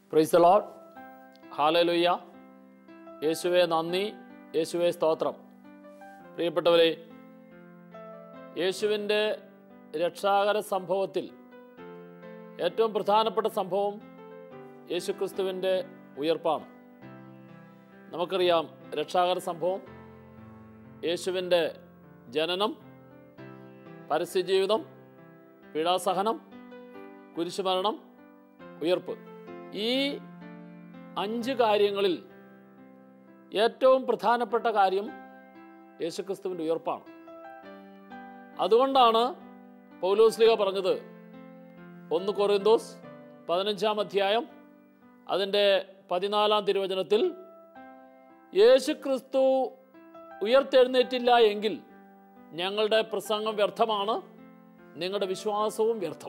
price load ഹാലലുയ്യ യേശുവെ നന്ദി യേശുവെ സ്തോത്രം പ്രിയപ്പെട്ടവരെ യേശുവിൻ്റെ രക്ഷാകര സംഭവത്തിൽ ഏറ്റവും പ്രധാനപ്പെട്ട സംഭവം യേശുക്രിസ്തുവിൻ്റെ ഉയർപ്പാണ് നമുക്കറിയാം രക്ഷാകര സംഭവം യേശുവിൻ്റെ ജനനം പരസ്യജീവിതം പീഡാസഹനം കുരിശുമരണം ഉയർപ്പ് ഈ അഞ്ച് കാര്യങ്ങളിൽ ഏറ്റവും പ്രധാനപ്പെട്ട കാര്യം യേശുക്രിസ്തുവിൻ്റെ ഉയർപ്പാണ് അതുകൊണ്ടാണ് പൗലോസ്ലിക പറഞ്ഞത് ഒന്ന് കൊറിന്തോസ് പതിനഞ്ചാം അധ്യായം അതിൻ്റെ പതിനാലാം തിരുവചനത്തിൽ യേശുക്രിസ്തു ഉയർത്തെഴുന്നേറ്റില്ല എങ്കിൽ ഞങ്ങളുടെ പ്രസംഗം വ്യർത്ഥമാണ് നിങ്ങളുടെ വിശ്വാസവും വ്യർത്ഥം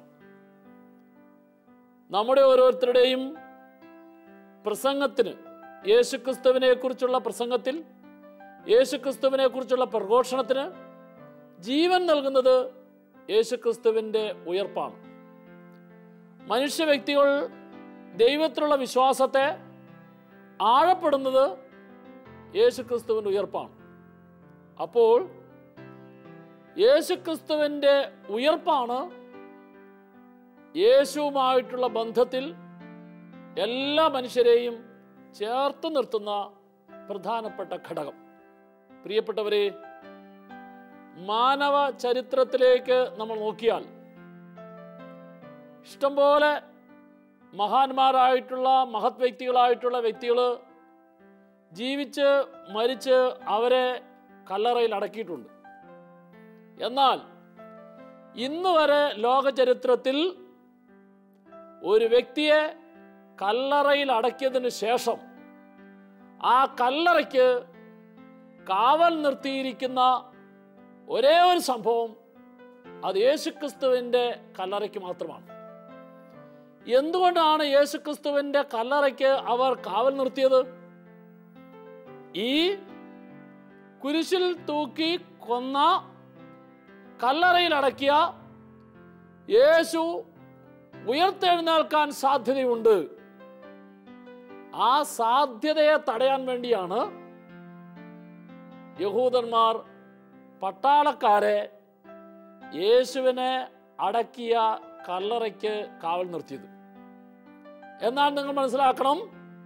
നമ്മുടെ ഓരോരുത്തരുടെയും പ്രസംഗത്തിന് യേശുക്രിസ്തുവിനെ കുറിച്ചുള്ള പ്രസംഗത്തിൽ യേശുക്രിസ്തുവിനെ കുറിച്ചുള്ള പ്രഘോഷണത്തിന് ജീവൻ നൽകുന്നത് യേശുക്രിസ്തുവിൻ്റെ ഉയർപ്പാണ് മനുഷ്യ വ്യക്തികൾ ദൈവത്തിലുള്ള വിശ്വാസത്തെ ആഴപ്പെടുന്നത് യേശുക്രിസ്തുവിൻ്റെ ഉയർപ്പാണ് അപ്പോൾ യേശുക്രിസ്തുവിൻ്റെ ഉയർപ്പാണ് യേശുവുമായിട്ടുള്ള ബന്ധത്തിൽ എല്ലാ മനുഷ്യരെയും ചേർത്ത് നിർത്തുന്ന പ്രധാനപ്പെട്ട ഘടകം പ്രിയപ്പെട്ടവരെ മാനവ ചരിത്രത്തിലേക്ക് നമ്മൾ നോക്കിയാൽ ഇഷ്ടംപോലെ മഹാന്മാരായിട്ടുള്ള മഹത് വ്യക്തികളായിട്ടുള്ള വ്യക്തികൾ ജീവിച്ച് മരിച്ച് അവരെ കല്ലറയിൽ അടക്കിയിട്ടുണ്ട് എന്നാൽ ഇന്ന് വരെ ലോക ചരിത്രത്തിൽ ഒരു വ്യക്തിയെ കല്ലറയിൽ അടക്കിയതിന് ശേഷം ആ കല്ലറയ്ക്ക് കാവൽ നിർത്തിയിരിക്കുന്ന ഒരേ ഒരു സംഭവം അത് യേശുക്രിസ്തുവിൻ്റെ കല്ലറയ്ക്ക് മാത്രമാണ് എന്തുകൊണ്ടാണ് യേശുക്രിസ്തുവിൻ്റെ കല്ലറയ്ക്ക് അവർ കാവൽ നിർത്തിയത് ഈ കുരിശിൽ തൂക്കി കൊന്ന കല്ലറയിൽ അടക്കിയ യേശു ഉയർത്തെഴുന്നേൽക്കാൻ സാധ്യതയുണ്ട് ആ സാധ്യതയെ തടയാൻ വേണ്ടിയാണ് യഹൂദന്മാർ പട്ടാളക്കാരെ യേശുവിനെ അടക്കിയ കല്ലറയ്ക്ക് കാവൽ നിർത്തിയത് എന്നാൽ നിങ്ങൾ മനസ്സിലാക്കണം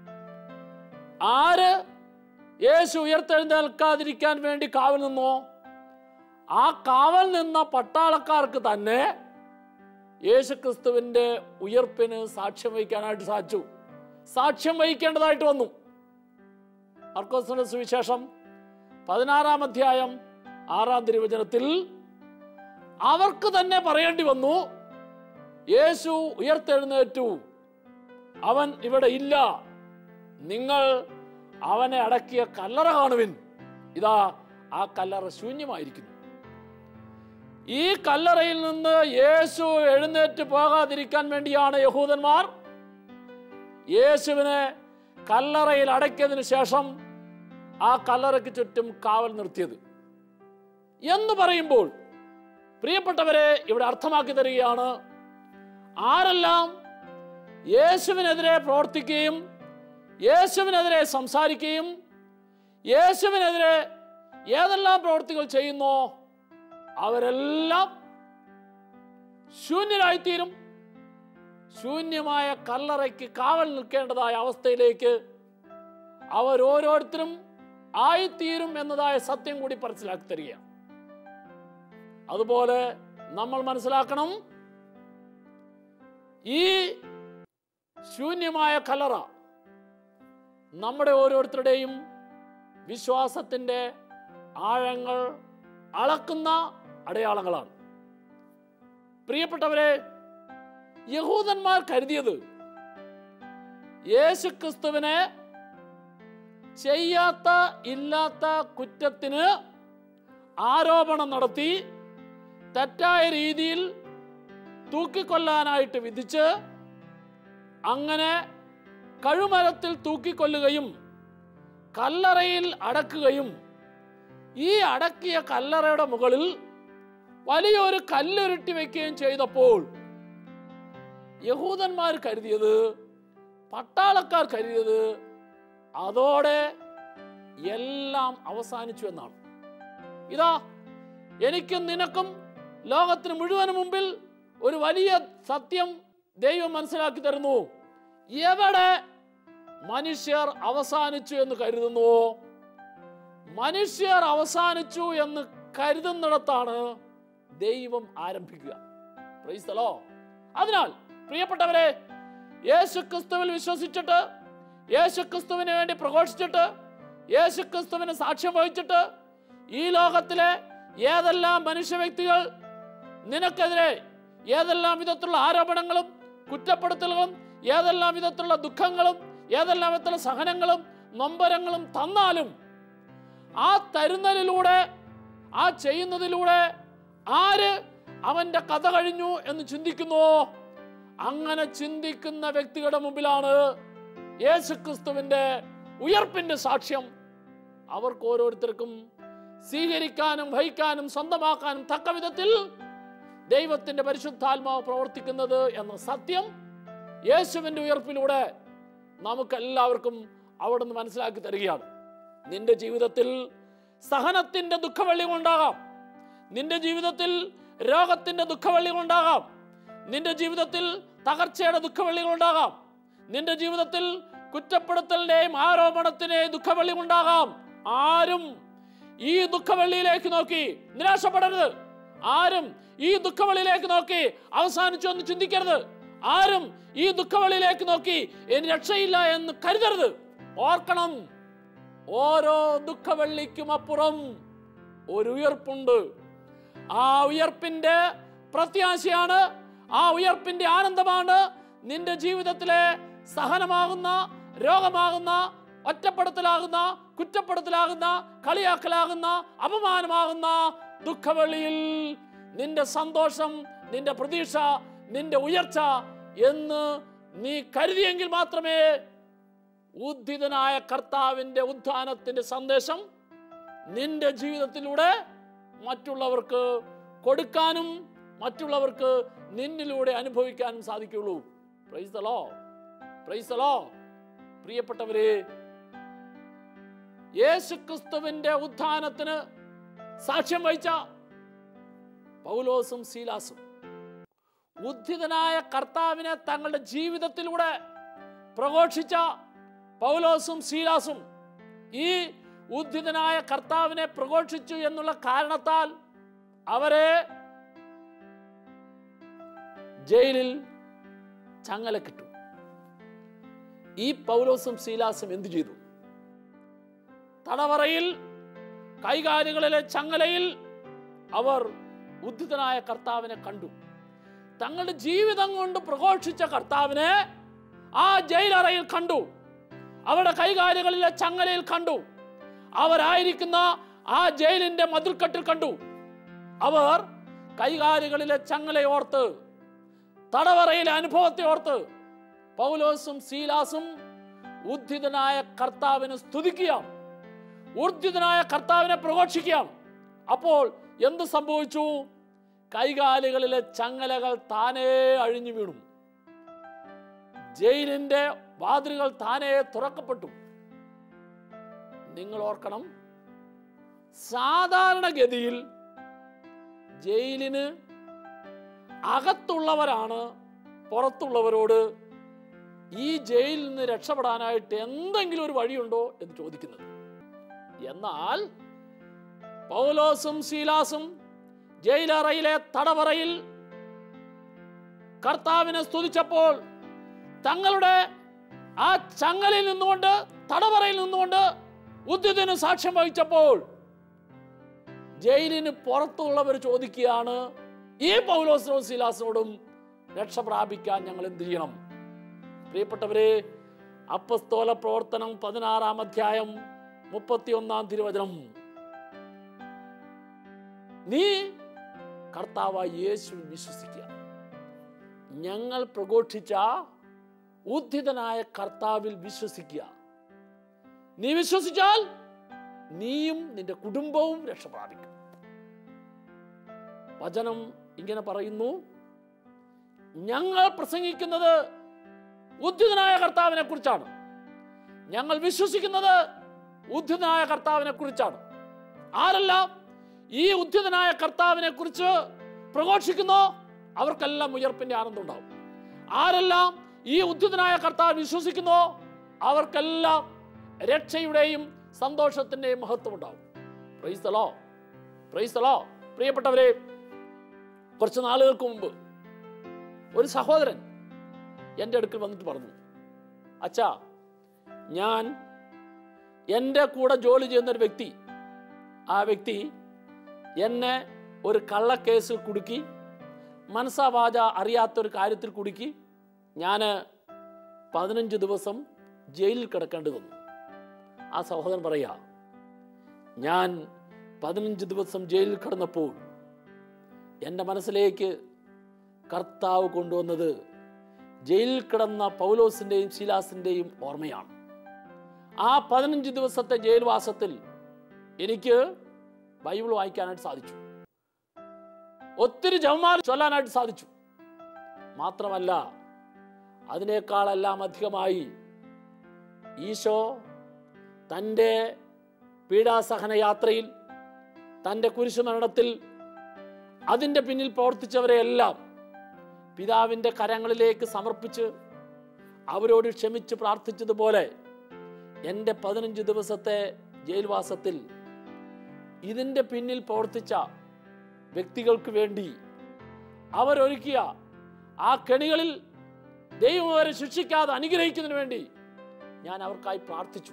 ആര് യേശു ഉയർത്തെഴുന്നേൽക്കാതിരിക്കാൻ വേണ്ടി കാവൽ നിന്നോ ആ കാവൽ നിന്ന പട്ടാളക്കാർക്ക് തന്നെ യേശുക്രിസ്തുവിന്റെ ഉയർപ്പിന് സാക്ഷ്യം വഹിക്കാനായിട്ട് സാധിച്ചു സാക്ഷ്യം വഹിക്കേണ്ടതായിട്ട് വന്നു മർക്കോസിന്റെ സുവിശേഷം പതിനാറാം അധ്യായം ആറാം തിരുവചനത്തിൽ അവർക്ക് തന്നെ പറയേണ്ടി വന്നു യേശു ഉയർത്തെഴുന്നേറ്റു അവൻ ഇവിടെ ഇല്ല നിങ്ങൾ അവനെ അടക്കിയ കല്ലറ കാണുവിൻ ഇതാ ആ കല്ലറ ശൂന്യമായിരിക്കുന്നു ഈ കല്ലറയിൽ നിന്ന് യേശു എഴുന്നേറ്റ് പോകാതിരിക്കാൻ വേണ്ടിയാണ് യഹൂദന്മാർ യേശുവിനെ കല്ലറയിൽ അടക്കിയതിനു ശേഷം ആ കല്ലറയ്ക്ക് ചുറ്റും കാവൽ നിർത്തിയത് എന്ന് പറയുമ്പോൾ പ്രിയപ്പെട്ടവരെ ഇവിടെ അർത്ഥമാക്കി തരികയാണ് ആരെല്ലാം യേശുവിനെതിരെ പ്രവർത്തിക്കുകയും യേശുവിനെതിരെ സംസാരിക്കുകയും യേശുവിനെതിരെ ഏതെല്ലാം പ്രവർത്തികൾ ചെയ്യുന്നോ അവരെല്ലാം ശൂന്യരായിത്തീരും ശൂന്യമായ കല്ലറയ്ക്ക് കാവൽ നിൽക്കേണ്ടതായ അവസ്ഥയിലേക്ക് അവരോരോരുത്തരും ആയിത്തീരും എന്നതായ സത്യം കൂടി മനസ്സിലാക്കി തരികയാണ് അതുപോലെ നമ്മൾ മനസ്സിലാക്കണം ഈ ശൂന്യമായ കലറ നമ്മുടെ ഓരോരുത്തരുടെയും വിശ്വാസത്തിൻ്റെ ആഴങ്ങൾ അളക്കുന്ന അടയാളങ്ങളാണ് പ്രിയപ്പെട്ടവരെ യഹൂദന്മാർ കരുതിയത് യേശുക്രിസ്തുവിനെ ചെയ്യാത്ത ഇല്ലാത്ത കുറ്റത്തിന് ആരോപണം നടത്തി തെറ്റായ രീതിയിൽ തൂക്കിക്കൊല്ലാനായിട്ട് വിധിച്ച് അങ്ങനെ കഴുമരത്തിൽ തൂക്കിക്കൊല്ലുകയും കല്ലറയിൽ അടക്കുകയും ഈ അടക്കിയ കല്ലറയുടെ മുകളിൽ വലിയൊരു കല്ലുരുട്ടി വയ്ക്കുകയും ചെയ്തപ്പോൾ യഹൂദന്മാർ കരുതിയത് പട്ടാളക്കാർ കരുതിയത് അതോടെ എല്ലാം അവസാനിച്ചു എന്നാണ് ഇതാ എനിക്കും നിനക്കും ലോകത്തിന് മുഴുവനും മുമ്പിൽ ഒരു വലിയ സത്യം ദൈവം മനസ്സിലാക്കി തരുന്നു എവിടെ മനുഷ്യർ അവസാനിച്ചു എന്ന് കരുതുന്നുവോ മനുഷ്യർ അവസാനിച്ചു എന്ന് കരുതുന്നിടത്താണ് ദൈവം ആരംഭിക്കുക പ്രൈസ്തലോ അതിനാൽ പ്രിയപ്പെട്ടവരെ യേശുക്രിസ്തുവിൽ വിശ്വസിച്ചിട്ട് യേശുക്രിസ്തുവിന് വേണ്ടി പ്രഘോഷിച്ചിട്ട് യേശുക്രിസ്തുവിന് സാക്ഷ്യം വഹിച്ചിട്ട് ഈ ലോകത്തിലെ ഏതെല്ലാം മനുഷ്യ വ്യക്തികൾ നിനക്കെതിരെ ഏതെല്ലാം വിധത്തിലുള്ള ആരോപണങ്ങളും കുറ്റപ്പെടുത്തലുകളും ഏതെല്ലാം വിധത്തിലുള്ള ദുഃഖങ്ങളും ഏതെല്ലാം വിധത്തിലുള്ള സഹനങ്ങളും നൊമ്പരങ്ങളും തന്നാലും ആ തരുന്നതിലൂടെ ആ ചെയ്യുന്നതിലൂടെ ആര് അവന്റെ കഥ കഴിഞ്ഞു എന്ന് ചിന്തിക്കുന്നുവോ അങ്ങനെ ചിന്തിക്കുന്ന വ്യക്തികളുടെ മുമ്പിലാണ് യേശുക്രിസ്തുവിന്റെ ഉയർപ്പിന്റെ സാക്ഷ്യം അവർക്ക് ഓരോരുത്തർക്കും സ്വീകരിക്കാനും വഹിക്കാനും സ്വന്തമാക്കാനും തക്ക വിധത്തിൽ ദൈവത്തിന്റെ പരിശുദ്ധാത്മാവ് പ്രവർത്തിക്കുന്നത് എന്ന സത്യം യേശുവിന്റെ ഉയർപ്പിലൂടെ നമുക്ക് എല്ലാവർക്കും അവിടെ നിന്ന് മനസ്സിലാക്കി തരികയാണ് നിന്റെ ജീവിതത്തിൽ സഹനത്തിന്റെ ദുഃഖവെള്ളികൾ ഉണ്ടാകാം നിന്റെ ജീവിതത്തിൽ രോഗത്തിന്റെ ദുഃഖവെള്ളികൾ ഉണ്ടാകാം നിന്റെ ജീവിതത്തിൽ തകർച്ചയുടെ ദുഃഖവെള്ളികൾ ഉണ്ടാകാം നിന്റെ ജീവിതത്തിൽ കുറ്റപ്പെടുത്തലിന്റെയും ആരോപണത്തിന്റെയും ദുഃഖവെള്ളി ഉണ്ടാകാം ആരും ഈ ദുഃഖവെള്ളിയിലേക്ക് നോക്കി നിരാശപ്പെടരുത് ആരും ഈ ദുഃഖവെള്ളിയിലേക്ക് നോക്കി അവസാനിച്ചു എന്ന് ചിന്തിക്കരുത് ആരും ഈ ദുഃഖവെള്ളിയിലേക്ക് നോക്കി ഇനി രക്ഷയില്ല എന്ന് കരുതരുത് ഓർക്കണം ഓരോ ദുഃഖവെള്ളിക്കും അപ്പുറം ഒരു ഉയർപ്പുണ്ട് ആ ഉയർപ്പിന്റെ പ്രത്യാശയാണ് ആ ഉയർപ്പിന്റെ ആനന്ദമാണ് നിന്റെ ജീവിതത്തിലെ സഹനമാകുന്ന രോഗമാകുന്ന ഒറ്റപ്പെടുത്തലാകുന്ന കുറ്റപ്പെടുത്തലാകുന്ന കളിയാക്കലാകുന്ന അപമാനമാകുന്ന ദുഃഖവെളിയിൽ നിന്റെ സന്തോഷം നിന്റെ പ്രതീക്ഷ നിന്റെ ഉയർച്ച എന്ന് നീ കരുതിയെങ്കിൽ മാത്രമേ ഉദ്ധിതനായ കർത്താവിന്റെ ഉത്ഥാനത്തിന്റെ സന്ദേശം നിന്റെ ജീവിതത്തിലൂടെ മറ്റുള്ളവർക്ക് കൊടുക്കാനും മറ്റുള്ളവർക്ക് നിന്നിലൂടെ അനുഭവിക്കാനും സാധിക്കുള്ളൂ പ്രൈസലോ പ്രൈസലോ പ്രിയപ്പെട്ടവരെ യേശുക്രിസ്തുവിന്റെ ഉത്ഥാനത്തിന് സാക്ഷ്യം വഹിച്ച പൗലോസും സീലാസും ഉദ്ധിതനായ കർത്താവിനെ തങ്ങളുടെ ജീവിതത്തിലൂടെ പ്രഘോഷിച്ച പൗലോസും സീലാസും ഈ ഉദ്ധിതനായ കർത്താവിനെ പ്രഘോഷിച്ചു എന്നുള്ള കാരണത്താൽ അവരെ ജയിലിൽ ചങ്ങലക്കിട്ടു ഈ പൗലോസും സീലാസും എന്തു ചെയ്തു തടവറയിൽ കൈകാലുകളിലെ ചങ്ങലയിൽ അവർ ഉദ്ധിതനായ കർത്താവിനെ കണ്ടു തങ്ങളുടെ ജീവിതം കൊണ്ട് പ്രഘോഷിച്ച കർത്താവിനെ ആ ജയിലറയിൽ കണ്ടു അവരുടെ കൈകാലുകളിലെ ചങ്ങലയിൽ കണ്ടു അവരായിരിക്കുന്ന ആ ജയിലിന്റെ മതിൽക്കെട്ടിൽ കണ്ടു അവർ കൈകാലുകളിലെ ചങ്ങലയോർത്ത് തടവറയിലെ അനുഭവത്തെ ഓർത്ത് പൗലോസും സീലാസും ഉദ്ധിതനായ കർത്താവിനെ സ്തുതിക്കുകയാണ് ഊർജിതനായ കർത്താവിനെ പ്രഘോഷിക്കുകയാണ് അപ്പോൾ എന്ത് സംഭവിച്ചു കൈകാലുകളിലെ ചങ്ങലകൾ താനേ അഴിഞ്ഞു വീണു ജയിലിന്റെ വാതിലുകൾ താനേ തുറക്കപ്പെട്ടു നിങ്ങൾ ഓർക്കണം സാധാരണഗതിയിൽ ജയിലിന് അകത്തുള്ളവരാണ് പുറത്തുള്ളവരോട് ഈ ജയിലിൽ നിന്ന് രക്ഷപ്പെടാനായിട്ട് എന്തെങ്കിലും ഒരു വഴിയുണ്ടോ എന്ന് ചോദിക്കുന്നത് എന്നാൽ പൗലോസും ശീലാസും ജയിലറയിലെ തടവറയിൽ കർത്താവിനെ സ്തുതിച്ചപ്പോൾ തങ്ങളുടെ ആ ചങ്ങലിൽ നിന്നുകൊണ്ട് തടവറയിൽ നിന്നുകൊണ്ട് ഉദ്യതിന് സാക്ഷ്യം വഹിച്ചപ്പോൾ ജയിലിന് പുറത്തുള്ളവർ ചോദിക്കുകയാണ് ഈ പൗലോസിനോടും ശീലാസിനോടും രക്ഷ പ്രാപിക്കാൻ ഞങ്ങൾ എന്ത് ചെയ്യണം പ്രിയപ്പെട്ടവരെ അപ്പസ്തോല പ്രവർത്തനം പതിനാറാം അധ്യായം മുപ്പത്തിയൊന്നാം തിരുവചനം നീ കർത്താവായ യേശുവിൽ വിശ്വസിക്കുക ഞങ്ങൾ പ്രഘോഷിച്ച ഉദ്ധിതനായ കർത്താവിൽ വിശ്വസിക്കുക നീ വിശ്വസിച്ചാൽ നീയും നിന്റെ കുടുംബവും രക്ഷ പ്രാപിക്കും വചനം ഇങ്ങനെ പറയുന്നു ഞങ്ങൾ പ്രസംഗിക്കുന്നത് ഉദ്ധിതനായ കർത്താവിനെ കുറിച്ചാണ് ഞങ്ങൾ വിശ്വസിക്കുന്നത് ഉദ്ധിതനായ കർത്താവിനെ കുറിച്ചാണ് ആരെല്ലാം ഈ ഉദ്ധിതനായ കർത്താവിനെ കുറിച്ച് പ്രഘോഷിക്കുന്നോ അവർക്കെല്ലാം ഉയർപ്പിന്റെ ആനന്ദം ഉണ്ടാവും ആരെല്ലാം ഈ ഉദ്ധിതനായ കർത്താവ് വിശ്വസിക്കുന്നോ അവർക്കെല്ലാം രക്ഷയുടെയും സന്തോഷത്തിന്റെയും മഹത്വം ഉണ്ടാവും പ്രൈസ്തലോ പ്രൈസ്തലോ പ്രിയപ്പെട്ടവരെ കുറച്ച് നാളുകൾക്ക് മുമ്പ് ഒരു സഹോദരൻ എൻ്റെ അടുക്കൽ വന്നിട്ട് പറഞ്ഞു അച്ഛാ ഞാൻ എൻ്റെ കൂടെ ജോലി ചെയ്യുന്ന ഒരു വ്യക്തി ആ വ്യക്തി എന്നെ ഒരു കള്ളക്കേസിൽ കുടുക്കി മനസ്സാവാച അറിയാത്തൊരു കാര്യത്തിൽ കുടുക്കി ഞാൻ പതിനഞ്ച് ദിവസം ജയിലിൽ കിടക്കേണ്ടി വന്നു ആ സഹോദരൻ പറയാ ഞാൻ പതിനഞ്ച് ദിവസം ജയിലിൽ കിടന്നപ്പോൾ എൻ്റെ മനസ്സിലേക്ക് കർത്താവ് കൊണ്ടുവന്നത് ജയിലിൽ കിടന്ന പൗലോസിൻ്റെയും ശിലാസിൻ്റെയും ഓർമ്മയാണ് ആ പതിനഞ്ച് ദിവസത്തെ ജയിൽവാസത്തിൽ എനിക്ക് ബൈബിൾ വായിക്കാനായിട്ട് സാധിച്ചു ഒത്തിരി ജവമാല ചൊല്ലാനായിട്ട് സാധിച്ചു മാത്രമല്ല അതിനേക്കാളെല്ലാം അധികമായി ഈശോ തൻ്റെ പീഡാസഹന യാത്രയിൽ തൻ്റെ കുരിശുമരണത്തിൽ അതിൻ്റെ പിന്നിൽ പ്രവർത്തിച്ചവരെയെല്ലാം പിതാവിൻ്റെ കരങ്ങളിലേക്ക് സമർപ്പിച്ച് അവരോട് ക്ഷമിച്ച് പ്രാർത്ഥിച്ചതുപോലെ എൻ്റെ പതിനഞ്ച് ദിവസത്തെ ജയിൽവാസത്തിൽ ഇതിൻ്റെ പിന്നിൽ പ്രവർത്തിച്ച വ്യക്തികൾക്ക് വേണ്ടി അവരൊരുക്കിയ ആ കെണികളിൽ ദൈവം അവരെ ശിക്ഷിക്കാതെ അനുഗ്രഹിക്കുന്നതിന് വേണ്ടി ഞാൻ അവർക്കായി പ്രാർത്ഥിച്ചു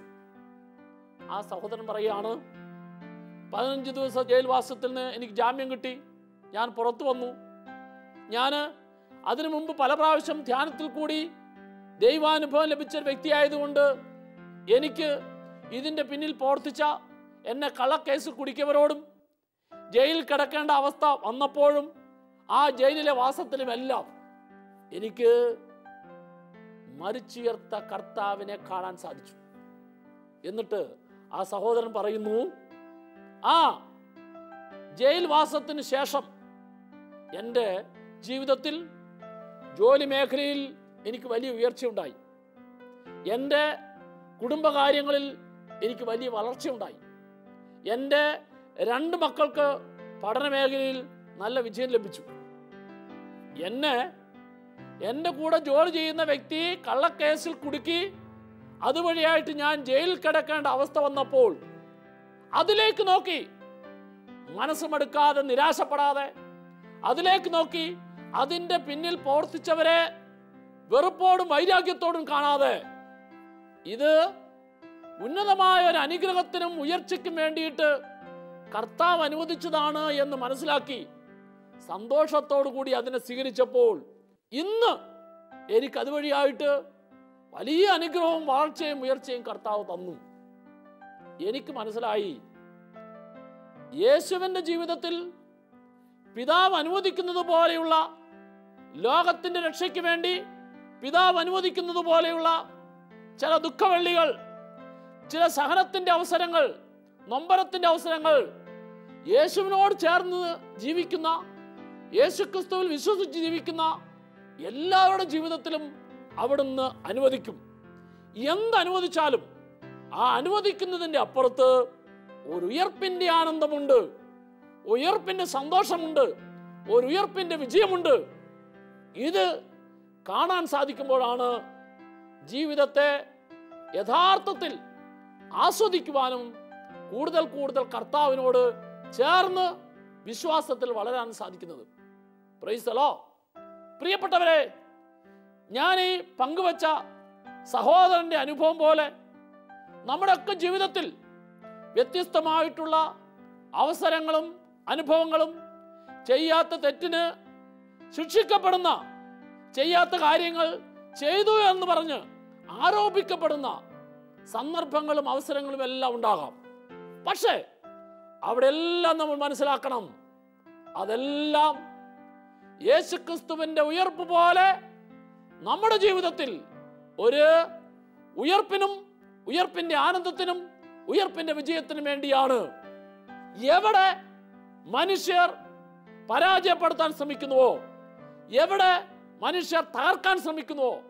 ആ സഹോദരൻ പറയാണ് പതിനഞ്ച് ദിവസം ജയിൽവാസത്തിൽ നിന്ന് എനിക്ക് ജാമ്യം കിട്ടി ഞാൻ പുറത്തു വന്നു ഞാൻ അതിനു മുമ്പ് പല പ്രാവശ്യം ധ്യാനത്തിൽ കൂടി ദൈവാനുഭവം ലഭിച്ച ഒരു വ്യക്തിയായതുകൊണ്ട് എനിക്ക് ഇതിൻ്റെ പിന്നിൽ പ്രവർത്തിച്ച എന്നെ കള്ളക്കേസ് കുടിക്കവരോടും ജയിലിൽ കിടക്കേണ്ട അവസ്ഥ വന്നപ്പോഴും ആ ജയിലിലെ വാസത്തിലുമെല്ലാം എനിക്ക് മരിച്ചുയർത്ത കർത്താവിനെ കാണാൻ സാധിച്ചു എന്നിട്ട് ആ സഹോദരൻ പറയുന്നു ആ ജയിൽ വാസത്തിന് ശേഷം എൻ്റെ ജീവിതത്തിൽ ജോലി മേഖലയിൽ എനിക്ക് വലിയ ഉയർച്ചയുണ്ടായി എൻ്റെ കുടുംബകാര്യങ്ങളിൽ എനിക്ക് വലിയ വളർച്ചയുണ്ടായി എൻ്റെ രണ്ട് മക്കൾക്ക് പഠന മേഖലയിൽ നല്ല വിജയം ലഭിച്ചു എന്നെ എൻ്റെ കൂടെ ജോലി ചെയ്യുന്ന വ്യക്തി കള്ളക്കേസിൽ കുടുക്കി അതുവഴിയായിട്ട് ഞാൻ ജയിലിൽ കിടക്കേണ്ട അവസ്ഥ വന്നപ്പോൾ അതിലേക്ക് നോക്കി മനസ്സുമെടുക്കാതെ നിരാശപ്പെടാതെ അതിലേക്ക് നോക്കി അതിൻ്റെ പിന്നിൽ പ്രവർത്തിച്ചവരെ വെറുപ്പോടും വൈരാഗ്യത്തോടും കാണാതെ ഇത് ഉന്നതമായ ഒരു അനുഗ്രഹത്തിനും ഉയർച്ചയ്ക്കും വേണ്ടിയിട്ട് കർത്താവ് അനുവദിച്ചതാണ് എന്ന് മനസ്സിലാക്കി സന്തോഷത്തോടു കൂടി അതിനെ സ്വീകരിച്ചപ്പോൾ ഇന്ന് എനിക്ക് അതുവഴിയായിട്ട് വലിയ അനുഗ്രഹവും വളർച്ചയും ഉയർച്ചയും കർത്താവ് തന്നു എനിക്ക് മനസ്സിലായി യേശുവിൻ്റെ ജീവിതത്തിൽ പിതാവ് അനുവദിക്കുന്നത് പോലെയുള്ള ലോകത്തിൻ്റെ രക്ഷയ്ക്ക് വേണ്ടി പിതാവ് അനുവദിക്കുന്നത് പോലെയുള്ള ചില ദുഃഖവെള്ളികൾ ചില സഹനത്തിൻ്റെ അവസരങ്ങൾ നൊമ്പരത്തിൻ്റെ അവസരങ്ങൾ യേശുവിനോട് ചേർന്ന് ജീവിക്കുന്ന യേശുക്രിസ്തുവിൽ വിശ്വസിച്ച് ജീവിക്കുന്ന എല്ലാവരുടെ ജീവിതത്തിലും അവിടുന്ന് അനുവദിക്കും എന്ത് അനുവദിച്ചാലും ആ അനുവദിക്കുന്നതിൻ്റെ അപ്പുറത്ത് ഒരു ഉയർപ്പിൻ്റെ ആനന്ദമുണ്ട് ഉയർപ്പിൻ്റെ സന്തോഷമുണ്ട് ഒരു ഉയർപ്പിൻ്റെ വിജയമുണ്ട് ഇത് കാണാൻ സാധിക്കുമ്പോഴാണ് ജീവിതത്തെ യഥാർത്ഥത്തിൽ ആസ്വദിക്കുവാനും കൂടുതൽ കൂടുതൽ കർത്താവിനോട് ചേർന്ന് വിശ്വാസത്തിൽ വളരാൻ സാധിക്കുന്നത് പ്രൈസലോ പ്രിയപ്പെട്ടവരെ ഞാൻ ഈ പങ്കുവച്ച സഹോദരന്റെ അനുഭവം പോലെ നമ്മുടെയൊക്കെ ജീവിതത്തിൽ വ്യത്യസ്തമായിട്ടുള്ള അവസരങ്ങളും അനുഭവങ്ങളും ചെയ്യാത്ത തെറ്റിന് ശിക്ഷിക്കപ്പെടുന്ന ചെയ്യാത്ത കാര്യങ്ങൾ ചെയ്തു എന്ന് പറഞ്ഞ് ആരോപിക്കപ്പെടുന്ന സന്ദർഭങ്ങളും അവസരങ്ങളും എല്ലാം ഉണ്ടാകാം പക്ഷേ അവിടെ എല്ലാം നമ്മൾ മനസ്സിലാക്കണം അതെല്ലാം യേശുക്രിസ്തുവിന്റെ ഉയർപ്പ് പോലെ നമ്മുടെ ജീവിതത്തിൽ ഒരു ഉയർപ്പിനും ഉയർപ്പിന്റെ ആനന്ദത്തിനും ഉയർപ്പിന്റെ വിജയത്തിനും വേണ്ടിയാണ് എവിടെ മനുഷ്യർ പരാജയപ്പെടുത്താൻ ശ്രമിക്കുന്നുവോ എവിടെ മനുഷ്യർ തകർക്കാൻ ശ്രമിക്കുന്നുവോ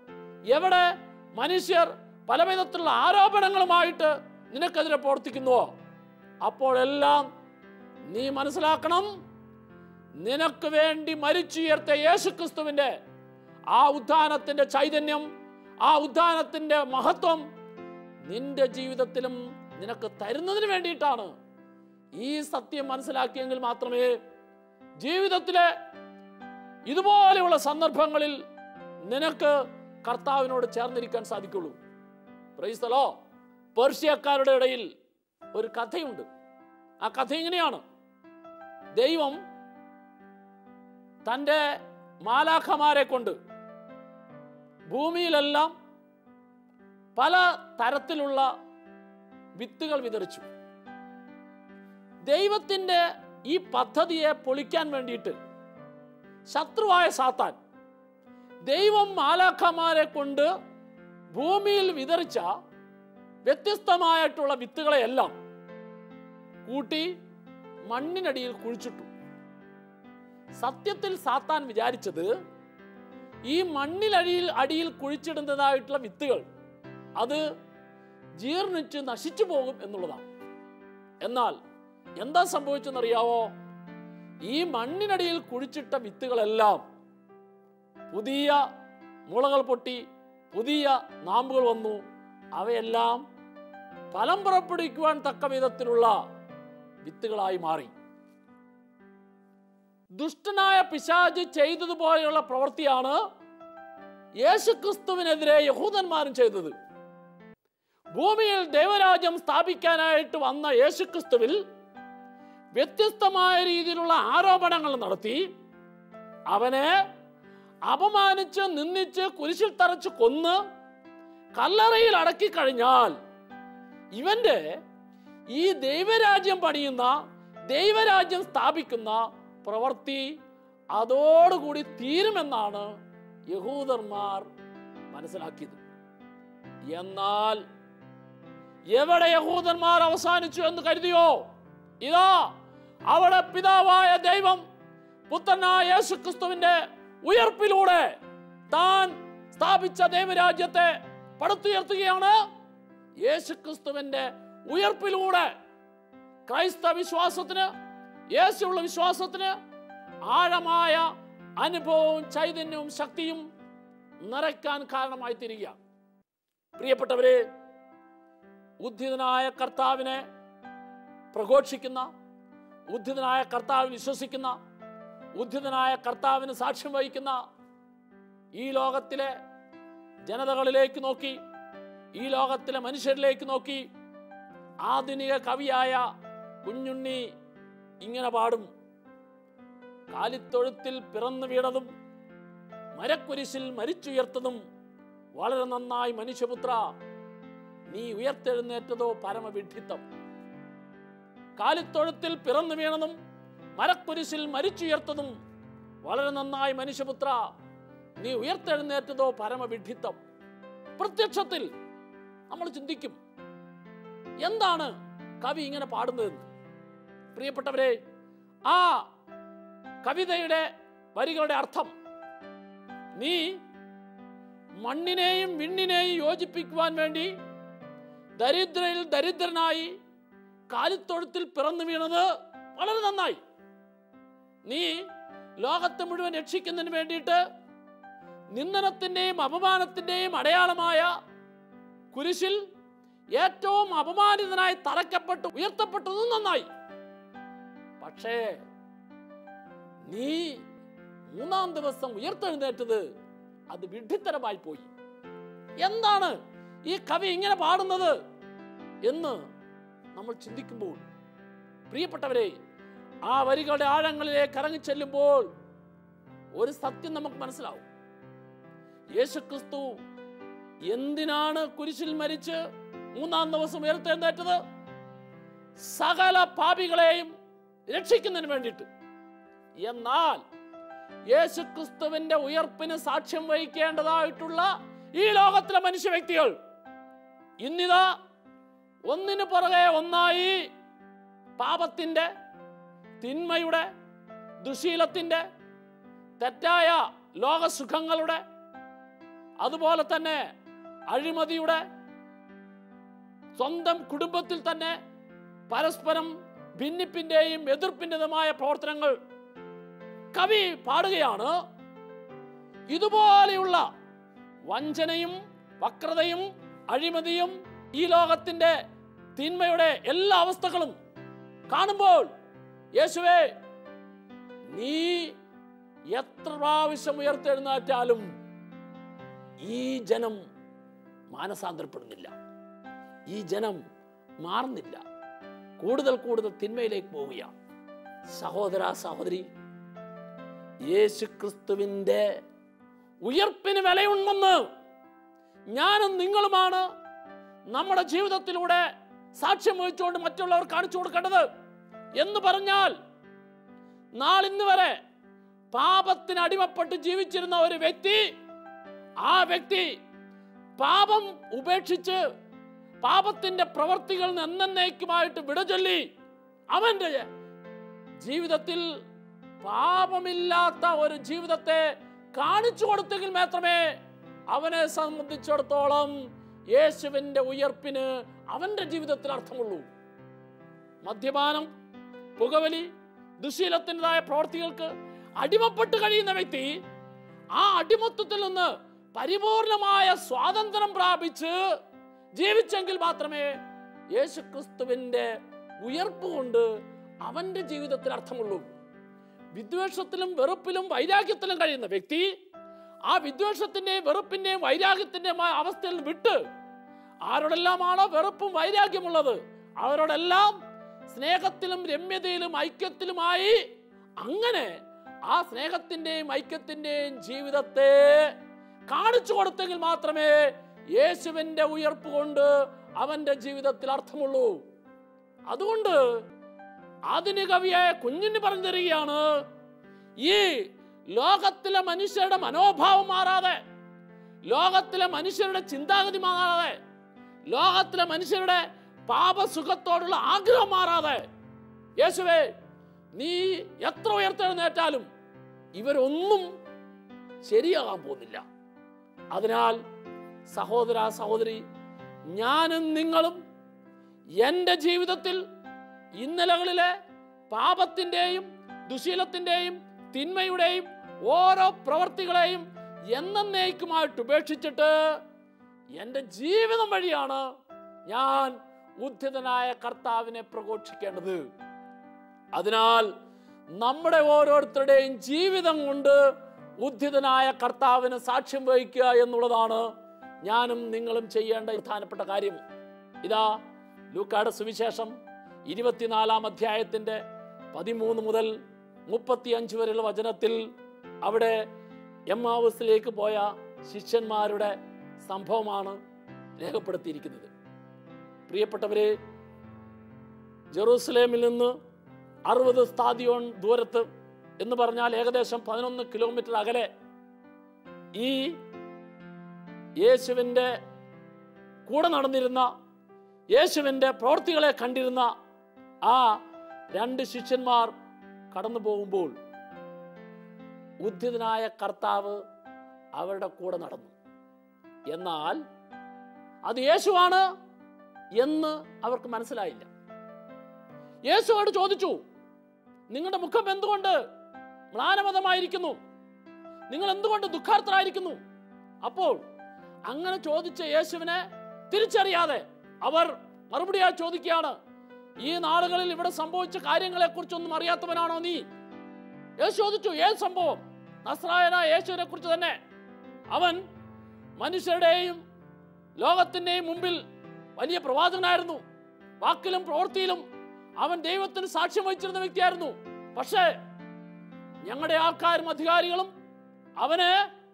എവിടെ മനുഷ്യർ പലവിധത്തിലുള്ള ആരോപണങ്ങളുമായിട്ട് നിനക്കെതിരെ പ്രവർത്തിക്കുന്നുവോ അപ്പോഴെല്ലാം നീ മനസ്സിലാക്കണം നിനക്ക് വേണ്ടി മരിച്ചുയർത്ത യേശുക്രിസ്തുവിന്റെ ആ ഉദ്ധാനത്തിന്റെ ചൈതന്യം ആ ഉദ്ധാനത്തിന്റെ മഹത്വം നിന്റെ ജീവിതത്തിലും നിനക്ക് തരുന്നതിന് വേണ്ടിയിട്ടാണ് ഈ സത്യം മനസ്സിലാക്കിയെങ്കിൽ മാത്രമേ ജീവിതത്തിലെ ഇതുപോലെയുള്ള സന്ദർഭങ്ങളിൽ നിനക്ക് കർത്താവിനോട് ചേർന്നിരിക്കാൻ സാധിക്കുള്ളൂ പ്രൈസ്തലോ പേർഷ്യക്കാരുടെ ഇടയിൽ ഒരു കഥയുണ്ട് ആ കഥ ഇങ്ങനെയാണ് ദൈവം തൻ്റെ മാലാഖമാരെ കൊണ്ട് ഭൂമിയിലെല്ലാം പല തരത്തിലുള്ള വിത്തുകൾ വിതറിച്ചു ദൈവത്തിൻ്റെ ഈ പദ്ധതിയെ പൊളിക്കാൻ വേണ്ടിയിട്ട് ശത്രുവായ സാത്താൻ ദൈവം മാലാഖമാരെ കൊണ്ട് ഭൂമിയിൽ വിതറിച്ച വ്യത്യസ്തമായിട്ടുള്ള വിത്തുകളെയെല്ലാം കൂട്ടി മണ്ണിനടിയിൽ കുഴിച്ചിട്ടു സത്യത്തിൽ സാത്താൻ വിചാരിച്ചത് ഈ മണ്ണിലടിയിൽ അടിയിൽ കുഴിച്ചിടുന്നതായിട്ടുള്ള വിത്തുകൾ അത് ജീർണിച്ച് നശിച്ചു പോകും എന്നുള്ളതാണ് എന്നാൽ എന്താ സംഭവിച്ചെന്നറിയാവോ ഈ മണ്ണിനടിയിൽ കുഴിച്ചിട്ട വിത്തുകളെല്ലാം പുതിയ മുളകൾ പൊട്ടി പുതിയ നാമ്പുകൾ വന്നു അവയെല്ലാം ഫലം പുറപ്പെടുവിക്കുവാൻ തക്ക വിധത്തിലുള്ള വിത്തുകളായി മാറി ദുഷ്ടനായ പിശാജ് ചെയ്തതുപോലെയുള്ള പ്രവൃത്തിയാണ് യേശുക്രിസ്തുവിനെതിരെ യഹൂദന്മാരും ചെയ്തത് ഭൂമിയിൽ ദൈവരാജ്യം സ്ഥാപിക്കാനായിട്ട് വന്ന യേശുക്രിസ്തുവിൽ വ്യത്യസ്തമായ രീതിയിലുള്ള ആരോപണങ്ങൾ നടത്തി അവനെ അപമാനിച്ച് നിന്ദിച്ച് കുരിശിൽ തറച്ച് കൊന്ന് കല്ലറയിൽ അടക്കി കഴിഞ്ഞാൽ ഇവന്റെ ഈ ദൈവരാജ്യം പണിയുന്ന ദൈവരാജ്യം സ്ഥാപിക്കുന്ന പ്രവൃത്തി അതോടുകൂടി തീരുമെന്നാണ് യഹൂദന്മാർ മനസ്സിലാക്കിയത് എന്നാൽ എവിടെ യഹൂദന്മാർ അവസാനിച്ചു എന്ന് കരുതിയോ ഇതാ അവിടെ പിതാവായ ദൈവം പുത്രനായ യേശുക്രിസ്തുവിന്റെ ഉയർപ്പിലൂടെ താൻ സ്ഥാപിച്ച ദൈവരാജ്യത്തെ പടുത്തുയർത്തുകയാണ് യേശുക്രിസ്തുവിന്റെ ഉയർപ്പിലൂടെ ക്രൈസ്തവ വിശ്വാസത്തിന് യേശുള്ള വിശ്വാസത്തിന് ആഴമായ അനുഭവവും ചൈതന്യവും ശക്തിയും നിറയ്ക്കാൻ കാരണമായി തീരുകയാണ് പ്രിയപ്പെട്ടവരെ ഉദ്ധിതനായ കർത്താവിനെ പ്രഘോഷിക്കുന്ന ഉദ്ധിതനായ കർത്താവിൽ വിശ്വസിക്കുന്ന ഉദ്ധിതനായ കർത്താവിന് സാക്ഷ്യം വഹിക്കുന്ന ഈ ലോകത്തിലെ ജനതകളിലേക്ക് നോക്കി ഈ ലോകത്തിലെ മനുഷ്യരിലേക്ക് നോക്കി ആധുനിക കവിയായ കുഞ്ഞുണ്ണി ഇങ്ങനെ പാടും കാലിത്തൊഴുത്തിൽ പിറന്നു വീണതും മരക്കുരിശിൽ മരിച്ചുയർത്തതും വളരെ നന്നായി മനുഷ്യപുത്ര നീ ഉയർത്തെഴുന്നേറ്റതോ പരമവിഡ്ഢിത്തം കാലിത്തൊഴുത്തിൽ പിറന്നു വീണതും മരക്കുരിശിൽ മരിച്ചുയർത്തതും വളരെ നന്നായി മനുഷ്യപുത്ര നീ ഉയർത്തെഴുന്നേറ്റതോ പരമവിഡ്ഢിത്തം പ്രത്യക്ഷത്തിൽ നമ്മൾ ചിന്തിക്കും എന്താണ് കവി ഇങ്ങനെ പാടുന്നതെന്ന് പ്രിയപ്പെട്ടവരെ ആ കവിതയുടെ വരികളുടെ അർത്ഥം നീ മണ്ണിനെയും വിണ്ണിനെയും യോജിപ്പിക്കുവാൻ വേണ്ടി ദരിദ്രയിൽ ദരിദ്രനായി കാലിത്തൊഴുത്തിൽ പിറന്നു വീണത് വളരെ നന്നായി നീ ലോകത്തെ മുഴുവൻ രക്ഷിക്കുന്നതിന് വേണ്ടിയിട്ട് നിന്ദനത്തിൻ്റെയും അപമാനത്തിൻ്റെയും അടയാളമായ കുരിശിൽ ഏറ്റവും അപമാനിതനായി തറയ്ക്കപ്പെട്ടു ഉയർത്തപ്പെട്ടതും നന്നായി പക്ഷേ നീ മൂന്നാം ദിവസം ഉയർത്തെഴുന്നേറ്റത് അത് വിഡ്ഢിത്തരമായി പോയി എന്താണ് ഈ കവി ഇങ്ങനെ പാടുന്നത് എന്ന് നമ്മൾ ചിന്തിക്കുമ്പോൾ പ്രിയപ്പെട്ടവരെ ആ വരികളുടെ ആഴങ്ങളിലേക്ക് ഇറങ്ങി ചെല്ലുമ്പോൾ ഒരു സത്യം നമുക്ക് മനസ്സിലാവും യേശുക്രിസ്തു എന്തിനാണ് കുരിശിൽ മരിച്ച് മൂന്നാം ദിവസം ഉയർത്തെഴുന്നേറ്റത് സകല പാപികളെയും രക്ഷിക്കുന്നതിന് വേണ്ടിയിട്ട് എന്നാൽ യേശുക്രിസ്തുവിന്റെ ഉയർപ്പിന് സാക്ഷ്യം വഹിക്കേണ്ടതായിട്ടുള്ള ഈ ലോകത്തിലെ മനുഷ്യ വ്യക്തികൾ ഇന്നിതാ ഒന്നിനു പുറകെ ഒന്നായി പാപത്തിന്റെ തിന്മയുടെ ദുശീലത്തിന്റെ തെറ്റായ ലോകസുഖങ്ങളുടെ അതുപോലെ തന്നെ അഴിമതിയുടെ സ്വന്തം കുടുംബത്തിൽ തന്നെ പരസ്പരം ഭിന്നിപ്പിന്റെയും എതിർപ്പിന്റേതുമായ പ്രവർത്തനങ്ങൾ കവി പാടുകയാണ് ഇതുപോലെയുള്ള വഞ്ചനയും വക്രതയും അഴിമതിയും ഈ ലോകത്തിന്റെ തിന്മയുടെ എല്ലാ അവസ്ഥകളും കാണുമ്പോൾ യേശുവേ നീ എത്ര പ്രാവശ്യം ഉയർത്തെഴുന്നേറ്റാലും ഈ ജനം മാനസാന്തരപ്പെടുന്നില്ല ഈ ജനം മാറുന്നില്ല കൂടുതൽ കൂടുതൽ തിന്മയിലേക്ക് പോവുകയാണ് സഹോദര സഹോദരി യേശു ക്രിസ്തുവിൻ്റെ ഉയർപ്പിന് വിലയുണ്ടെന്ന് ഞാനും നിങ്ങളുമാണ് നമ്മുടെ ജീവിതത്തിലൂടെ സാക്ഷ്യം വഹിച്ചുകൊണ്ട് മറ്റുള്ളവർ കാണിച്ചു കൊടുക്കേണ്ടത് എന്ന് പറഞ്ഞാൽ നാളിന്ന് വരെ പാപത്തിന് അടിമപ്പെട്ട് ജീവിച്ചിരുന്ന ഒരു വ്യക്തി ആ വ്യക്തി പാപം ഉപേക്ഷിച്ച് പാപത്തിന്റെ പ്രവർത്തികൾ എന്നേക്കുമായിട്ട് വിടചൊല്ലി അവന്റെ ജീവിതത്തിൽ പാപമില്ലാത്ത ഒരു ജീവിതത്തെ കാണിച്ചു കൊടുത്തെങ്കിൽ മാത്രമേ അവനെ സംബന്ധിച്ചിടത്തോളം യേശുവിന്റെ ഉയർപ്പിന് അവന്റെ ജീവിതത്തിൽ അർത്ഥമുള്ളൂ മദ്യപാനം പുകവലി ദുശീലത്തിൻ്റെതായ പ്രവർത്തികൾക്ക് അടിമപ്പെട്ട് കഴിയുന്ന വ്യക്തി ആ അടിമത്വത്തിൽ നിന്ന് പരിപൂർണമായ സ്വാതന്ത്ര്യം പ്രാപിച്ച് ജീവിച്ചെങ്കിൽ മാത്രമേ യേശു ക്രിസ്തുവിന്റെ ഉയർപ്പ് കൊണ്ട് അവന്റെ ജീവിതത്തിൽ അർത്ഥമുള്ളൂ വിദ്വേഷത്തിലും വെറുപ്പിലും വൈരാഗ്യത്തിലും കഴിയുന്ന വ്യക്തി ആ വിദ്വേഷത്തിന്റെയും വെറുപ്പിന്റെയും വൈരാഗ്യത്തിന്റെയും ആ അവസ്ഥയിൽ നിന്ന് വിട്ട് ആരോടെല്ലാമാണോ വെറുപ്പും വൈരാഗ്യമുള്ളത് അവരോടെല്ലാം സ്നേഹത്തിലും രമ്യതയിലും ഐക്യത്തിലുമായി അങ്ങനെ ആ സ്നേഹത്തിന്റെയും ഐക്യത്തിന്റെയും ജീവിതത്തെ കാണിച്ചു കൊടുത്തെങ്കിൽ മാത്രമേ യേശുവിന്റെ ഉയർപ്പ് കൊണ്ട് അവന്റെ ജീവിതത്തിൽ അർത്ഥമുള്ളൂ അതുകൊണ്ട് ആധുനിക കവിയായ കുഞ്ഞിന് പറഞ്ഞു തരികയാണ് ഈ ലോകത്തിലെ മനുഷ്യരുടെ മനോഭാവം മാറാതെ ലോകത്തിലെ മനുഷ്യരുടെ ചിന്താഗതി മാറാതെ ലോകത്തിലെ മനുഷ്യരുടെ പാപസുഖത്തോടുള്ള ആഗ്രഹം മാറാതെ യേശുവേ നീ എത്ര ഉയർത്തെഴുന്നേറ്റാലും ഇവരൊന്നും ശരിയാകാൻ പോകുന്നില്ല അതിനാൽ സഹോദര സഹോദരി ഞാനും നിങ്ങളും എൻ്റെ ജീവിതത്തിൽ ഇന്നലകളിലെ പാപത്തിൻ്റെയും ദുശീലത്തിൻ്റെയും തിന്മയുടെയും ഓരോ പ്രവർത്തികളെയും എന്നേക്കുമായിട്ട് ഉപേക്ഷിച്ചിട്ട് എൻ്റെ ജീവിതം വഴിയാണ് ഞാൻ ഉദ്ധിതനായ കർത്താവിനെ പ്രഘോഷിക്കേണ്ടത് അതിനാൽ നമ്മുടെ ഓരോരുത്തരുടെയും ജീവിതം കൊണ്ട് ഉദ്ധിതനായ കർത്താവിന് സാക്ഷ്യം വഹിക്കുക എന്നുള്ളതാണ് ഞാനും നിങ്ങളും ചെയ്യേണ്ട പ്രധാനപ്പെട്ട കാര്യം ഇതാ ലൂക്കാട് സുവിശേഷം ഇരുപത്തിനാലാം അധ്യായത്തിന്റെ പതിമൂന്ന് മുതൽ മുപ്പത്തിയഞ്ച് വരെയുള്ള വചനത്തിൽ അവിടെ എമ്മാവസിലേക്ക് പോയ ശിഷ്യന്മാരുടെ സംഭവമാണ് രേഖപ്പെടുത്തിയിരിക്കുന്നത് പ്രിയപ്പെട്ടവരെ ജെറൂസലേമിൽ നിന്ന് അറുപത് സ്ഥാദിയോൺ ദൂരത്ത് എന്ന് പറഞ്ഞാൽ ഏകദേശം പതിനൊന്ന് കിലോമീറ്റർ അകലെ ഈ യേശുവിൻ്റെ കൂടെ നടന്നിരുന്ന യേശുവിൻ്റെ പ്രവൃത്തികളെ കണ്ടിരുന്ന ആ രണ്ട് ശിഷ്യന്മാർ കടന്നു പോകുമ്പോൾ ഉദ്ധിതനായ കർത്താവ് അവരുടെ കൂടെ നടന്നു എന്നാൽ അത് യേശുവാണ് എന്ന് അവർക്ക് മനസ്സിലായില്ല യേശുവോട് ചോദിച്ചു നിങ്ങളുടെ മുഖം എന്തുകൊണ്ട് മ്ലാനമതമായിരിക്കുന്നു നിങ്ങൾ എന്തുകൊണ്ട് ദുഃഖാർത്ഥരായിരിക്കുന്നു അപ്പോൾ അങ്ങനെ ചോദിച്ച യേശുവിനെ തിരിച്ചറിയാതെ അവർ മറുപടിയായി ചോദിക്കുകയാണ് ഈ നാളുകളിൽ ഇവിടെ സംഭവിച്ച കാര്യങ്ങളെ കുറിച്ചൊന്നും അറിയാത്തവനാണോ നീ യേശു ചോദിച്ചു ഏത് സംഭവം നസ്രായന യേശുവിനെ കുറിച്ച് തന്നെ അവൻ മനുഷ്യരുടെയും ലോകത്തിൻ്റെയും മുമ്പിൽ വലിയ പ്രവാചകനായിരുന്നു വാക്കിലും പ്രവൃത്തിയിലും അവൻ ദൈവത്തിന് സാക്ഷ്യം വഹിച്ചിരുന്ന വ്യക്തിയായിരുന്നു പക്ഷേ ഞങ്ങളുടെ ആൾക്കാരും അധികാരികളും അവനെ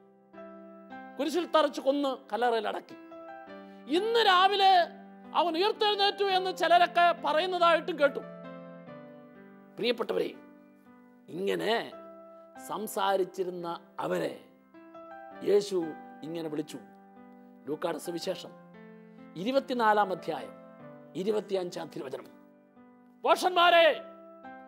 കുരിശിൽ തറച്ച് കൊന്ന് കല്ലറയിൽ അടക്കി ഇന്ന് രാവിലെ അവൻ ഉയർത്തെഴുന്നേറ്റു എന്ന് ചിലരൊക്കെ പറയുന്നതായിട്ടും കേട്ടു പ്രിയപ്പെട്ടവരെ ഇങ്ങനെ സംസാരിച്ചിരുന്ന അവരെ യേശു ഇങ്ങനെ വിളിച്ചു ലൂക്കാട് സുവിശേഷം ഇരുപത്തിനാലാം അധ്യായം ഇരുപത്തിയഞ്ചാം തിരുവചനം പോഷന്മാരെ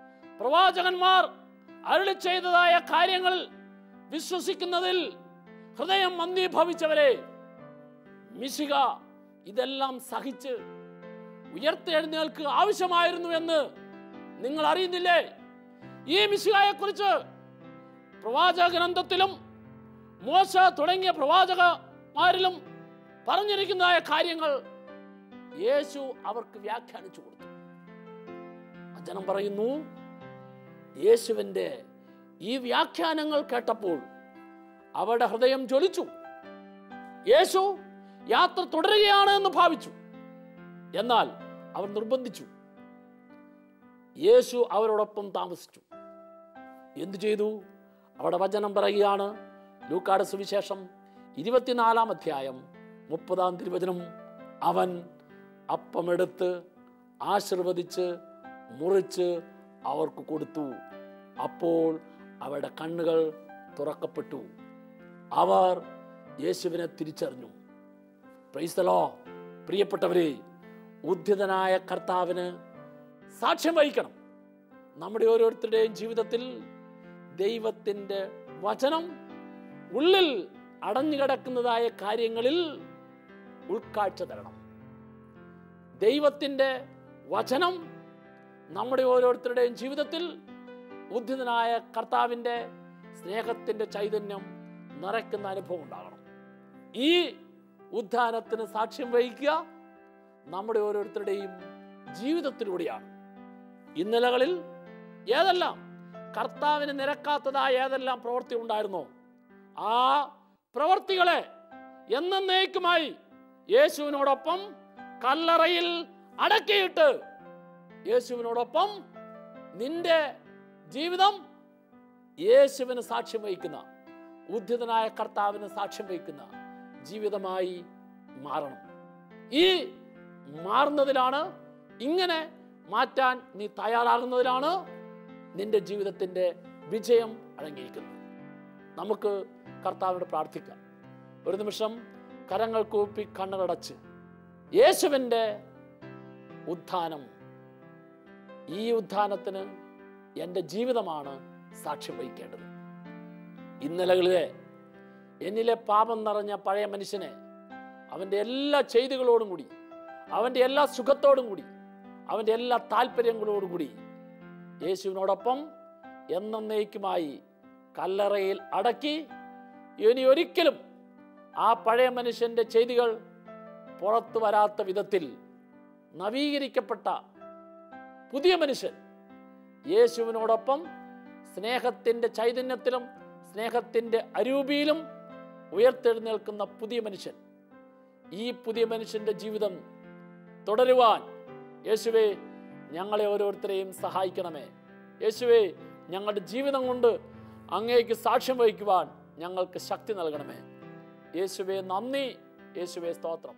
പ്രവാചകന്മാർ അരുളി ചെയ്തതായ കാര്യങ്ങൾ വിശ്വസിക്കുന്നതിൽ ഹൃദയം മന്ദീഭവിച്ചവരെ മിശിക ഇതെല്ലാം സഹിച്ച് ഉയർത്തെഴുന്നേൽക്ക് ആവശ്യമായിരുന്നു എന്ന് നിങ്ങൾ അറിയുന്നില്ലേ ഈ മിശികയെ കുറിച്ച് പ്രവാചക ഗ്രന്ഥത്തിലും മോശ തുടങ്ങിയ പ്രവാചകന്മാരിലും പറഞ്ഞിരിക്കുന്നതായ കാര്യങ്ങൾ യേശു അവർക്ക് വ്യാഖ്യാനിച്ചു കൊടുത്തു വചനം പറയുന്നു യേശുവിൻ്റെ ഈ വ്യാഖ്യാനങ്ങൾ കേട്ടപ്പോൾ അവരുടെ ഹൃദയം ജ്വലിച്ചു യേശു യാത്ര തുടരുകയാണ് എന്ന് ഭാവിച്ചു എന്നാൽ അവർ നിർബന്ധിച്ചു യേശു അവരോടൊപ്പം താമസിച്ചു എന്തു ചെയ്തു അവിടെ വചനം പറയുകയാണ് ലൂക്കാട് സുവിശേഷം ഇരുപത്തിനാലാം അധ്യായം മുപ്പതാം തിരുവചനം അവൻ അപ്പമെടുത്ത് ആശീർവദിച്ച് മുറിച്ച് അവർക്ക് കൊടുത്തു അപ്പോൾ അവരുടെ കണ്ണുകൾ തുറക്കപ്പെട്ടു അവർ യേശുവിനെ തിരിച്ചറിഞ്ഞു പ്രൈസ്തലോ പ്രിയപ്പെട്ടവരെ ഉദ്ധിതനായ കർത്താവിന് സാക്ഷ്യം വഹിക്കണം നമ്മുടെ ഓരോരുത്തരുടെയും ജീവിതത്തിൽ ദൈവത്തിൻ്റെ വചനം ഉള്ളിൽ അടഞ്ഞുകിടക്കുന്നതായ കാര്യങ്ങളിൽ ഉൾക്കാഴ്ച തരണം ദൈവത്തിൻ്റെ വചനം നമ്മുടെ ഓരോരുത്തരുടെയും ജീവിതത്തിൽ ഉദ്ധിതനായ കർത്താവിൻ്റെ സ്നേഹത്തിൻ്റെ ചൈതന്യം നിറയ്ക്കുന്ന അനുഭവം ഉണ്ടാകണം ഈ ഉദ്ധാനത്തിന് സാക്ഷ്യം വഹിക്കുക നമ്മുടെ ഓരോരുത്തരുടെയും ജീവിതത്തിലൂടെയാണ് ഇന്നലകളിൽ ഏതെല്ലാം കർത്താവിന് നിരക്കാത്തതായ ഏതെല്ലാം പ്രവൃത്തി ഉണ്ടായിരുന്നോ ആ പ്രവൃത്തികളെ എന്നേക്കുമായി യേശുവിനോടൊപ്പം കല്ലറയിൽ അടക്കിയിട്ട് യേശുവിനോടൊപ്പം നിന്റെ ജീവിതം യേശുവിന് സാക്ഷ്യം വഹിക്കുന്ന ഉദ്ധിതനായ കർത്താവിന് സാക്ഷ്യം വഹിക്കുന്ന ജീവിതമായി മാറണം ഈ മാറുന്നതിലാണ് ഇങ്ങനെ മാറ്റാൻ നീ തയ്യാറാകുന്നതിലാണ് നിന്റെ ജീവിതത്തിൻ്റെ വിജയം അടങ്ങിയിരിക്കുന്നത് നമുക്ക് കർത്താവിനോട് പ്രാർത്ഥിക്കാം ഒരു നിമിഷം കരങ്ങൾ കൂപ്പി കണ്ണുകടച്ച് യേശുവിൻ്റെ ഉത്ഥാനം ഈ ഉത്ഥാനത്തിന് എൻ്റെ ജീവിതമാണ് സാക്ഷ്യം വഹിക്കേണ്ടത് ഇന്നലകളിലെ എന്നിലെ പാപം നിറഞ്ഞ പഴയ മനുഷ്യനെ അവൻ്റെ എല്ലാ ചെയ്തികളോടും കൂടി അവൻ്റെ എല്ലാ സുഖത്തോടും കൂടി അവൻ്റെ എല്ലാ താല്പര്യങ്ങളോടും കൂടി യേശുവിനോടൊപ്പം എന്നേക്കുമായി കല്ലറയിൽ അടക്കി ഇനി ഒരിക്കലും ആ പഴയ മനുഷ്യൻ്റെ ചെയ്തികൾ പുറത്തു വരാത്ത വിധത്തിൽ നവീകരിക്കപ്പെട്ട പുതിയ മനുഷ്യൻ യേശുവിനോടൊപ്പം സ്നേഹത്തിൻ്റെ ചൈതന്യത്തിലും സ്നേഹത്തിൻ്റെ അരൂപിയിലും ഉയർത്തെഴുന്നേൽക്കുന്ന പുതിയ മനുഷ്യൻ ഈ പുതിയ മനുഷ്യൻ്റെ ജീവിതം തുടരുവാൻ യേശുവെ ഞങ്ങളെ ഓരോരുത്തരെയും സഹായിക്കണമേ യേശുവെ ഞങ്ങളുടെ ജീവിതം കൊണ്ട് അങ്ങേക്ക് സാക്ഷ്യം വഹിക്കുവാൻ ഞങ്ങൾക്ക് ശക്തി നൽകണമേ യേശുവെ നന്ദി യേശുവെ സ്തോത്രം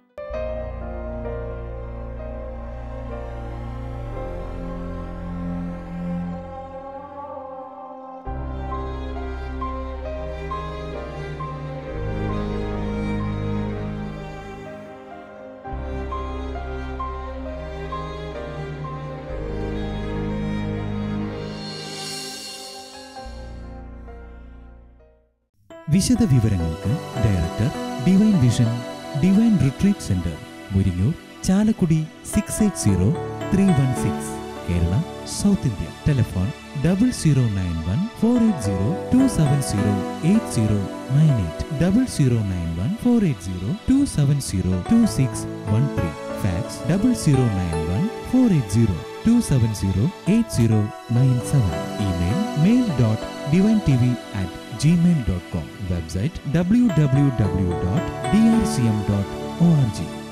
വിശദ വിവരങ്ങൾക്ക് director divine vision divine retreat centre Muringoor Chalakudy six eight zero three one six Kerala South India telephone double zero nine one four eight zero two seven zero eight zero nine eight double zero nine one four eight zero two seven zero two six one three fax double zero nine one four eight zero two seven zero eight zero nine seven email mail dot divine T V at gmail.com website www.drcm.org